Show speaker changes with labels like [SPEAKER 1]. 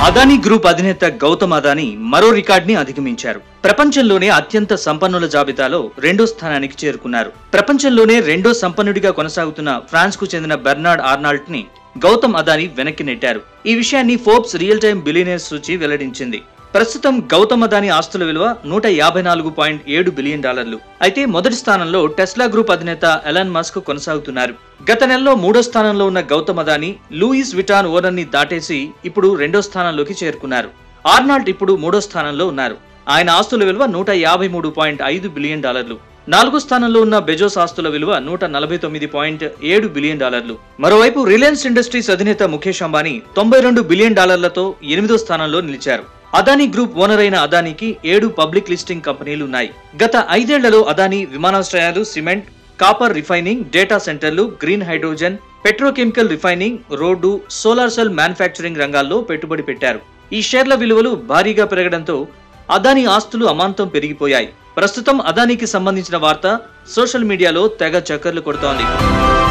[SPEAKER 1] Adani group అధినేత గౌతమ్ అదానీ మరో రికార్డ్ని అధిగమించారు ప్రపంచంలోనే అత్యంత సంపన్నుల జాబితాలో రెండో స్థానానికి చేరుకున్నారు ప్రపంచంలోనే రెండో సంపన్నుడిగా కొనసాగుతున్న ఫ్రాన్స్ కు చెందిన బెర్నార్డ్ ఆర్నాల్ట్ ని గౌతమ్ అదానీ వెనక్కి నెట్టారు ఈ విషయాన్ని ఫోర్బ్స్ రియల్ టైమ్ బిలియనర్ సూచి వెల్లడించింది ప్రస్తుతం గౌతమ్ అదానీ ఆస్తుల విలువ నూట యాభై నాలుగు పాయింట్ ఏడు బిలియన్ డాలర్లు అయితే మొదటి స్థానంలో టెస్లా గ్రూప్ అధినేత ఎలాన్ మస్క్ కొనసాగుతున్నారు గత నెలలో మూడో స్థానంలో ఉన్న Gautam Adani Louis Vuitton owner ని దాటేసి ఇప్పుడు రెండో స్థానంలోకి చేరుకున్నారు ఆర్నాల్డ్ ఇప్పుడు మూడో స్థానంలో ఉన్నారు ఆయన ఆస్తుల విలువ నూట యాభై మూడు పాయింట్ ఐదు బిలియన్ డాలర్లు నాలుగో స్థానంలో ఉన్న బెజోస్ ఆస్తుల విలువ నూట నలభై తొమ్మిది పాయింట్ ఏడు బిలియన్ డాలర్లు మరోవైపు రిలయన్స్ ఇండస్ట్రీస్ అధినేత ముఖేష్ అంబానీ తొంభై రెండు బిలియన్ డాలర్లతో ఎనిమిదో స్థానంలో నిలిచారు అదానీ గ్రూప్ ఓనర్ అయిన అదానీకి ఏడు పబ్లిక్ లిస్టింగ్ కంపెనీలు ఉన్నాయి గత ఐదేళ్లలో అదానీ విమానాశ్రయాలు సిమెంట్ కాపర్ రిఫైనింగ్ డేటా సెంటర్లు green hydrogen petrochemical refining road solar cell manufacturing రంగాల్లో పెట్టుబడి పెట్టారు ఈ షేర్ల విలువలు భారీగా పెరగడంతో అదానీ ఆస్తులు అమాంతం పెరిగిపోయాయి ప్రస్తుతం అదానీకి సంబంధించిన వార్త సోషల్ మీడియాలో తెగ చక్కర్లు కొడుతోంది